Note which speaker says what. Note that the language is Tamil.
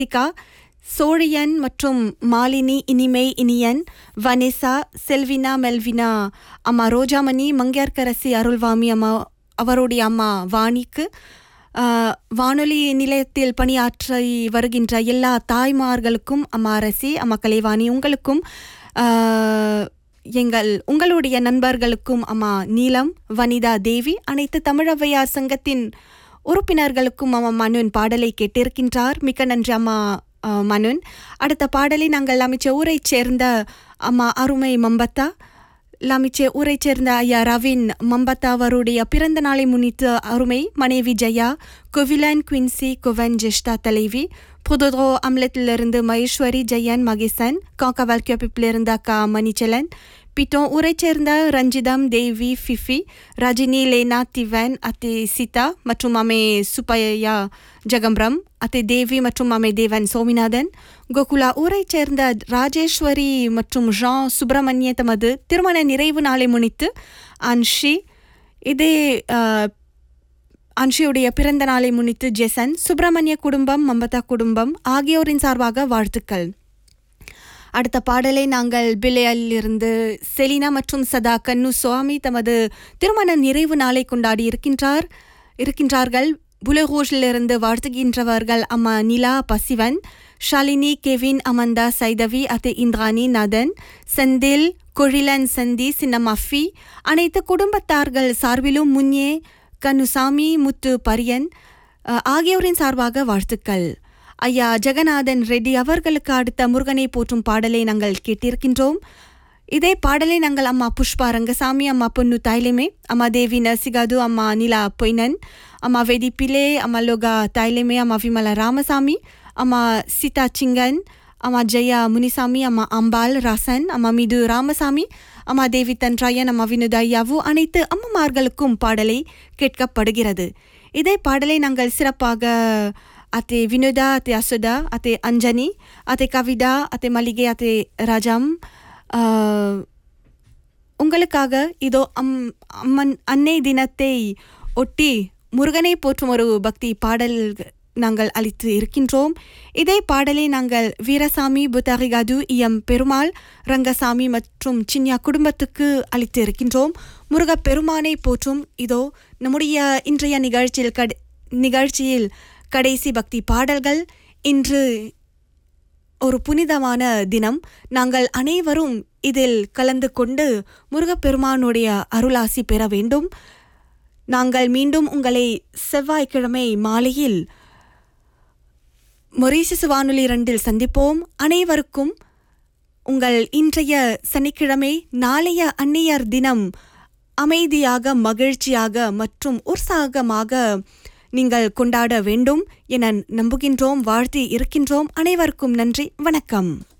Speaker 1: ராதிகா சோழியன் மற்றும் மாலினி இனிமை இனியன் வனிசா செல்வினா மெல்வினா அம்மா ரோஜாமணி மங்கையர்க்கரசி அருள்வாமி அம்மா அவருடைய அம்மா வாணிக்கு ஆ, வானொலி நிலையத்தில் பணியாற்றி வருகின்ற எல்லா தாய்மார்களுக்கும் அம்மா அரசி அம்மா கலைவாணி உங்களுக்கும் ஆ, எங்கள் உங்களுடைய நண்பர்களுக்கும் அம்மா நீலம் வனிதா தேவி அனைத்து தமிழவையார் சங்கத்தின் உறுப்பினர்களுக்கும் அம்மா மனுன் பாடலை கேட்டிருக்கின்றார் மிக்க நன்றி அம்மா ஆ, மனுன் அடுத்த பாடலை நாங்கள் அமைச்ச ஊரைச் சேர்ந்த அம்மா அருமை மம்பத்தா லாமிச்சே ஊரைச் சேர்ந்த ஐயா ரவின் மம்பத்தா அவருடைய பிறந்த நாளை முன்னிட்டு அருமை மனைவி ஜெயா குவிலன் குவின்சி குவன் ஜெஷ்டா தலைவி புதுதோ அம்லத்திலிருந்து மகேஸ்வரி ஜெயன் மகேசன் காக்கவால் கியப்பிலிருந்து அக்கா மணிச்சலன் பிட்டோம் ஊரைச் சேர்ந்த ரஞ்சிதம் தேவி ஃபிஃபி ரஜினி லேனா திவன் அத்தி சீதா மற்றும் அமே சுப்பையா ஜெகம்பரம் அத்தை தேவி மற்றும் அமே தேவன் சோமிநாதன் கோகுலா ஊரைச் சேர்ந்த ராஜேஸ்வரி மற்றும் ஜான் சுப்பிரமணிய தமது திருமண நிறைவு நாளை முன்னிட்டு அன்ஷி இதே அஹ், அன்ஷியுடைய பிறந்த நாளை முன்னிட்டு ஜெசன் சுப்பிரமணிய குடும்பம் மம்பதா குடும்பம் ஆகியோரின் சார்பாக வாழ்த்துக்கள் அடுத்த பாடலை நாங்கள் பிள்ளையிலிருந்து செலினா மற்றும் சதா கன்னு சுவாமி தமது திருமண நிறைவு நாளை கொண்டாடி இருக்கின்றார் இருக்கின்றார்கள் புலகோஷிலிருந்து வாழ்த்துகின்றவர்கள் அம்மா நிலா பசிவன் ஷாலினி கெவின் அமந்தா சைதவி அத்து இந்திராணி நதன் செந்தில் கொழிலன் சந்தி சின்னமஃபி அனைத்து குடும்பத்தார்கள் சார்பிலும் முன்னே கன்னுசாமி முத்து பரியன் அஹ், ஆகியோரின் சார்பாக வாழ்த்துக்கள் ஐயா ஜெகநாதன் ரெட்டி அவர்களுக்கு அடுத்த முருகனை போற்றும் பாடலை நாங்கள் கேட்டிருக்கின்றோம் இதே பாடலை நாங்கள் அம்மா புஷ்பா ரங்கசாமி அம்மா பொன்னு தைலமே அம்மா தேவி நர்சிகாது அம்மா நிலா பொய்னன் அம்மா வெடி பிலே அம்மா லோகா தைலமே அம்மா விமலா ராமசாமி அம்மா சீதா சிங்கன் அம்மா ஜெயா முனிசாமி அம்மா அம்பாள் ராசன் அம்மா மிது ராமசாமி அம்மா தேவி தன்ராயன் அம்மா வினுதாயாவு அனைத்து அம்மமார்களுக்கும் பாடலை கேட்கப்படுகிறது இதே பாடலை நாங்கள் சிறப்பாக அத்தே வினோதா அத்தே அசுதா அத்தே அஞ்சனி அத்தே கவிதா அத்தே மல்லிகை அத்தே ராஜம் ஆஹ், உங்களுக்காக இதோ அம் அம்மன் அன்னை தினத்தை ஒட்டி முருகனை போற்றும் ஒரு பக்தி பாடல் நாங்கள் அளித்து இருக்கின்றோம் இதே பாடலை நாங்கள் வீரசாமி புத்தாரிகாது இஎம் பெருமாள் ரங்கசாமி மற்றும் சின்யா குடும்பத்துக்கு அளித்து இருக்கின்றோம் முருகப் பெருமானை போற்றும் இதோ நம்முடைய இன்றைய நிகழ்ச்சியில் கட நிகழ்ச்சியில் கடைசி பக்தி பாடல்கள் இன்று ஒரு புனிதமான தினம் நாங்கள் அனைவரும் இதில் கலந்து கொண்டு முருகப்பெருமானுடைய அருளாசி பெற வேண்டும் நாங்கள் மீண்டும் உங்களை செவ்வாய்க்கிழமை மாலையில் மொரீசிசு வானொலி இரண்டில் சந்திப்போம் அனைவருக்கும் உங்கள் இன்றைய சனிக்கிழமை நாளைய அன்னையர் தினம் அமைதியாக மகிழ்ச்சியாக மற்றும் உற்சாகமாக நீங்கள் கொண்டாட வேண்டும் என நம்புகின்றோம் வாழ்த்தி இருக்கின்றோம் அனைவருக்கும் நன்றி வணக்கம்